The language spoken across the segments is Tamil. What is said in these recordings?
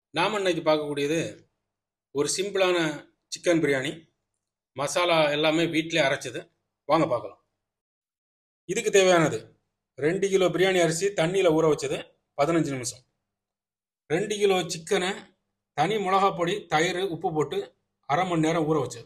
நாம் இன்னைக்கு பார்க்கக்கூடியது ஒரு சிம்பிளான சிக்கன் பிரியாணி மசாலா எல்லாமே வீட்டிலே அரைச்சது வாங்க பார்க்கலாம் இதுக்கு தேவையானது ரெண்டு கிலோ பிரியாணி அரிசி தண்ணியில் ஊற வச்சது பதினஞ்சு நிமிஷம் ரெண்டு கிலோ சிக்கனை தனி மிளகாப் பொடி தயிர் உப்பு போட்டு அரை மணி நேரம் ஊற வச்சது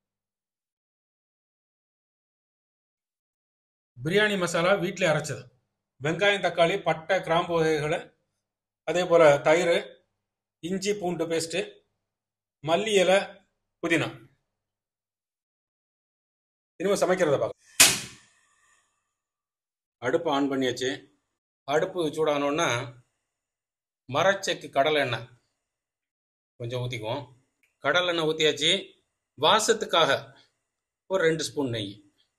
பிரியாணி மசாலா வீட்டிலே அரைச்சது வெங்காயம் தக்காளி பட்டை கிராம்பு வகைகளை அதே போல் தயிர் இஞ்சி பூண்டு பேஸ்ட்டு மல்லி இலை புதினா இனிமே சமைக்கிறத பார்க்க அடுப்பு ஆன் பண்ணியாச்சு அடுப்பு சூடானோன்னா மரச்செக்கு கடலை எண்ணெய் கொஞ்சம் ஊற்றிக்குவோம் கடலை எண்ணெய் ஊற்றியாச்சு வாசத்துக்காக ஒரு ரெண்டு ஸ்பூன் நெய்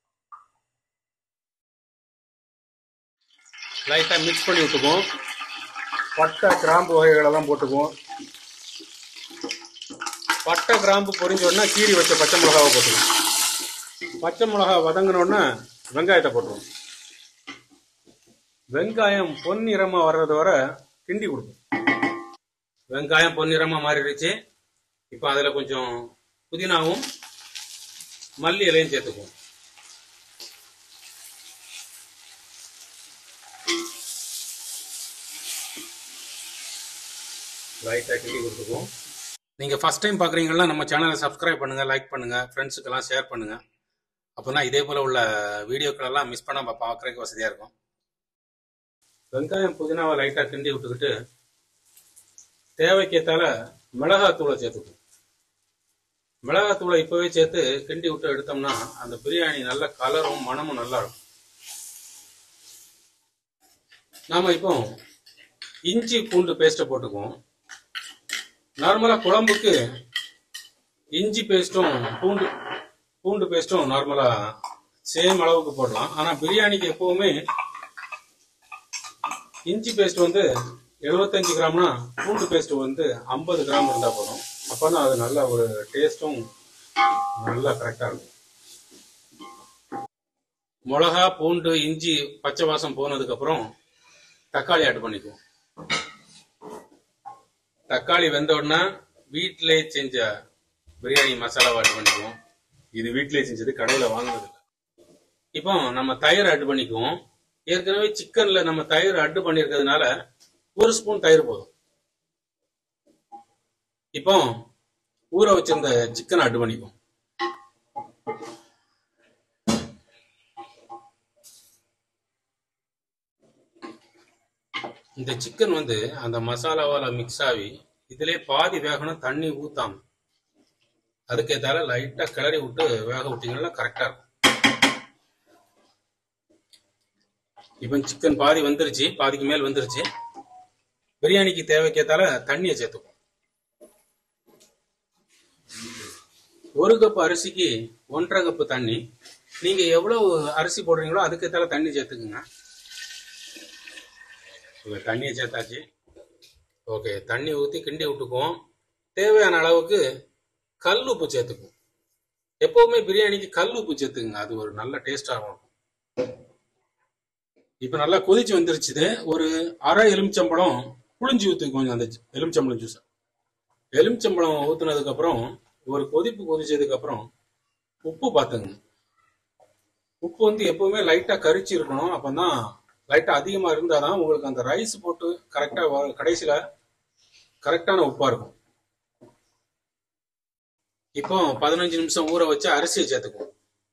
லைட்டாக மிக்ஸ் பண்ணி விட்டுக்குவோம் பட்டை கிராம்பு வகைகளெல்லாம் போட்டுக்குவோம் பட்டை கிராம்பு பொரிஞ்சோடனே கீரி வச்ச பச்சை மிளகாவை போட்டுக்குவோம் பச்சை மிளகா வதங்கினோடனே வெங்காயத்தை போட்டுருவோம் வெங்காயம் பொன்னிறமாக வர்றது வரை கிண்டி கொடுக்கும் வெங்காயம் பொன்னிறமாக மாறிடுச்சு இப்போ அதில் கொஞ்சம் புதினாவும் மல்லி இலையும் சேர்த்துக்குவோம் லைட்டாக கிண்டி கொடுத்துக்குவோம் நீங்கள் ஃபஸ்ட் டைம் பார்க்குறீங்கன்னா நம்ம சேனலை சப்ஸ்கிரைப் பண்ணுங்கள் லைக் பண்ணுங்கள் ஃப்ரெண்ட்ஸுக்கெல்லாம் ஷேர் பண்ணுங்கள் அப்போ தான் இதே போல் உள்ள வீடியோக்களெல்லாம் மிஸ் பண்ணாமல் பார்க்குறதுக்கு வசதியாக இருக்கும் வெங்காயம் புதினாவை லைட்டாக கிண்டி விட்டுக்கிட்டு தேவைக்கேற்றால மிளகாத்தூளை சேர்த்துக்கும் மிளகாத்தூளை இப்போவே சேர்த்து கிண்டி விட்டு எடுத்தோம்னா அந்த பிரியாணி நல்ல கலரும் மனமும் நல்லா இருக்கும் நாம் இப்போ இஞ்சி பூண்டு பேஸ்ட்டை போட்டுக்குவோம் நார்மலாக குழம்புக்கு இஞ்சி பேஸ்ட்டும் பூண்டு பூண்டு பேஸ்ட்டும் நார்மலாக சேம் அளவுக்கு போடலாம் ஆனால் பிரியாணிக்கு எப்போவுமே இஞ்சி பேஸ்ட் வந்து எழுபத்தஞ்சு கிராம்னா பூண்டு பேஸ்ட் வந்து ஐம்பது கிராம் இருந்தால் போதும் அப்போ தான் அது நல்ல ஒரு டேஸ்ட்டும் நல்லா கரெக்டாக இருக்கும் மிளகா பூண்டு இஞ்சி பச்சை வாசம் போனதுக்கப்புறம் தக்காளி ஆட் பண்ணிக்குவோம் தக்காளி வெந்த உடனே வீட்டிலே செஞ்ச பிரியாணி மசாலா ஆட் பண்ணிக்குவோம் இது வீட்டிலே செஞ்சது கடையில் வாங்கினது இல்லை இப்போ நம்ம தயிர் ஆட் பண்ணிக்குவோம் ஏற்கனவே சிக்கன்ல நம்ம தயிர் அட்டு பண்ணியிருக்கிறதுனால ஒரு ஸ்பூன் தயிர் போதும் இப்போ ஊற வச்சிருந்த சிக்கன் அட்டு பண்ணிக்குவோம் இந்த சிக்கன் வந்து அந்த மசாலாவால மிக்ஸ் ஆகி இதுலயே பாதி வேகணும் தண்ணி ஊத்தாம அதுக்கேத்தால லைட்டா கிளறி விட்டு வேக விட்டீங்கன்னா கரெக்டா இருக்கும் இப்போ சிக்கன் பாதி வந்துருச்சு பாதிக்கு மேல் வந்துருச்சு பிரியாணிக்கு தேவைக்கேத்தால தண்ணியை சேர்த்துக்கும் ஒரு கப் அரிசிக்கு ஒன்றரை கப்பு தண்ணி நீங்க எவ்வளவு அரிசி போடுறீங்களோ அதுக்கேத்தால தண்ணி சேர்த்துக்குங்க இப்போ தண்ணியை சேர்த்தாச்சு ஓகே தண்ணி ஊற்றி கிண்டி விட்டுக்குவோம் தேவையான அளவுக்கு கல் உப்பு சேர்த்துக்குவோம் எப்பவுமே பிரியாணிக்கு கல் உப்பு சேர்த்துக்குங்க அது ஒரு நல்ல டேஸ்டாக இருக்கும் இப்போ நல்லா கொதிச்சு வந்துருச்சுது ஒரு அரை எலுமிச்சம்பழம் புளிஞ்சு ஊற்றிக்குவோங்க அந்த எலுமிச்சம்பழம் ஜூஸை எலுமிச்சம்பழம் ஊற்றுனதுக்கப்புறம் ஒரு கொதிப்பு கொதிச்சதுக்கப்புறம் உப்பு பார்த்துங்க உப்பு வந்து எப்பவுமே லைட்டாக கரிச்சு இருக்கணும் அப்போ தான் லைட்டாக அதிகமாக இருந்தால் தான் உங்களுக்கு அந்த ரைஸ் போட்டு கரெக்டாக கடைசியில் கரெக்டான உப்பாக இருக்கும் இப்போ பதினஞ்சு நிமிஷம் ஊற வச்சு அரிசியை சேர்த்துக்குவோம்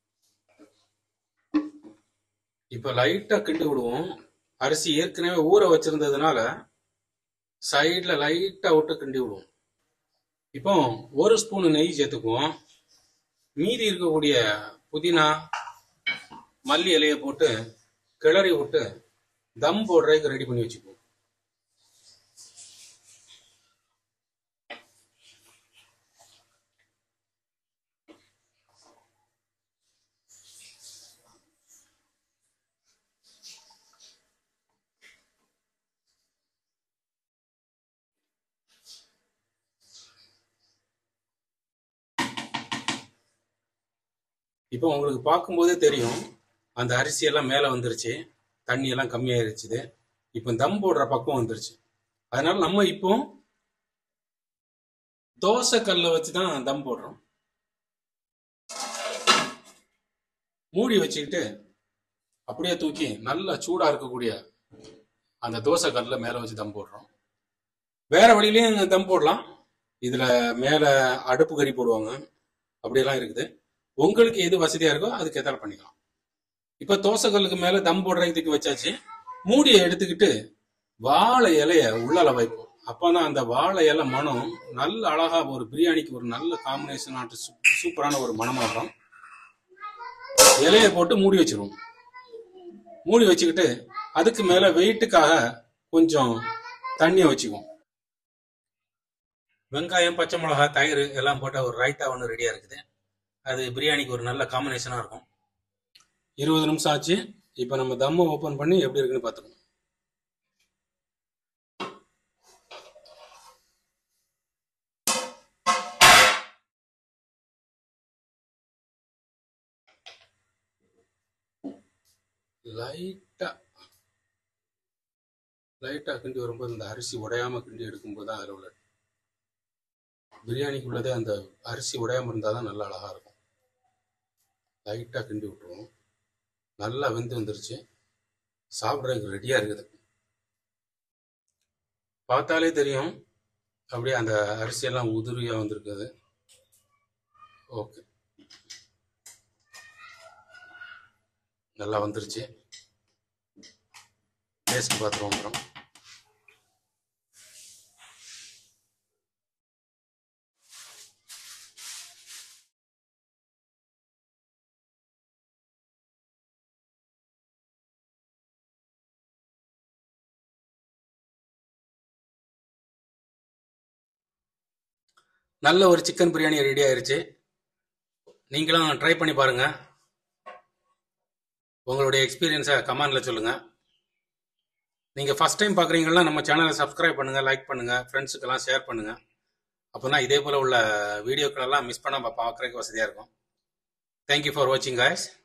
இப்போ லைட்டாக கிண்டி விடுவோம் அரிசி ஏற்கனவே ஊற வச்சிருந்ததுனால சைடில் லைட்டாக விட்டு கிண்டி விடுவோம் இப்போ ஒரு ஸ்பூன் நெய் சேர்த்துக்குவோம் மீதி இருக்கக்கூடிய புதினா மல்லி இலையை போட்டு கிளறி விட்டு தம் போடுறதுக்கு ரெடி பண்ணி வச்சுக்குவோம் இப்போ உங்களுக்கு பார்க்கும்போதே தெரியும் அந்த அரிசி எல்லாம் மேலே வந்துருச்சு தண்ணி எல்லாம் கம்மியாயிருச்சுது இப்போ தம் போடுற பக்கம் வந்துருச்சு அதனால நம்ம இப்போ தோசை கல்லை வச்சு தான் தம் போடுறோம் மூடி வச்சுக்கிட்டு அப்படியே தூக்கி நல்லா சூடா இருக்கக்கூடிய அந்த தோசை கல்ல மேல வச்சு தம் போடுறோம் வேற வழியிலயும் தம் போடலாம் இதுல மேல அடுப்பு கறி போடுவாங்க அப்படியெல்லாம் இருக்குது உங்களுக்கு எது வசதியா இருக்கோ அதுக்கு எதால பண்ணிக்கலாம் இப்ப தோசை கல்லுக்கு மேல தம் போடுறதுக்கு வச்சாச்சு மூடியை எடுத்துக்கிட்டு வாழை இலைய உள்ளால வைப்போம் அப்பதான் அந்த வாழை இலை மனம் நல்ல அழகா ஒரு பிரியாணிக்கு ஒரு நல்ல காம்பினேஷன் ஆட்டு சூப்பரான ஒரு மனமா வரும் இலைய போட்டு மூடி வச்சிருவோம் மூடி வச்சுக்கிட்டு அதுக்கு மேல வெயிட்டுக்காக கொஞ்சம் தண்ணியை வச்சுக்குவோம் வெங்காயம் பச்சை மிளகா தயிர் எல்லாம் போட்ட ஒரு ரைத்தா ஒன்று ரெடியா இருக்குது அது பிரியாணிக்கு ஒரு நல்ல காம்பினேஷனா இருக்கும் இருபது நிமிஷம் ஆச்சு இப்போ நம்ம தம்மை ஓப்பன் பண்ணி எப்படி இருக்குன்னு பார்த்துக்கணும் லைட்டா லைட்டா கிண்டி வரும்போது இந்த அரிசி உடையாம கிண்டி எடுக்கும்போது தான் அதில் உள்ள பிரியாணிக்குள்ளதே அந்த அரிசி உடையாம இருந்தால் தான் நல்லா அழகா இருக்கும் லைட்டா கிண்டி விட்டுருவோம் நல்லா வெந்து வந்துருச்சு சாப்பிட்றதுக்கு ரெடியா இருக்குது பார்த்தாலே தெரியும் அப்படியே அந்த அரிசியெல்லாம் உதிரியா வந்திருக்குது ஓகே நல்லா வந்துருச்சு டேஸ்ட் பார்த்துருவோம் அப்புறம் நல்ல ஒரு சிக்கன் பிரியாணி ரெடி ஆயிருச்சு நீங்களும் ட்ரை பண்ணி பாருங்க உங்களுடைய எக்ஸ்பீரியன்ஸை கமெண்ட்ல சொல்லுங்க நீங்க ஃபர்ஸ்ட் டைம் பாக்குறீங்கன்னா நம்ம சேனலை சப்ஸ்கிரைப் பண்ணுங்க லைக் பண்ணுங்க ஃப்ரெண்ட்ஸுக்கெல்லாம் ஷேர் பண்ணுங்க அப்பதான் இதே போல உள்ள வீடியோக்கள் எல்லாம் மிஸ் பண்ணாம பார்க்கறதுக்கு வசதியா இருக்கும் தேங்க்யூ ஃபார் வாட்சிங் guys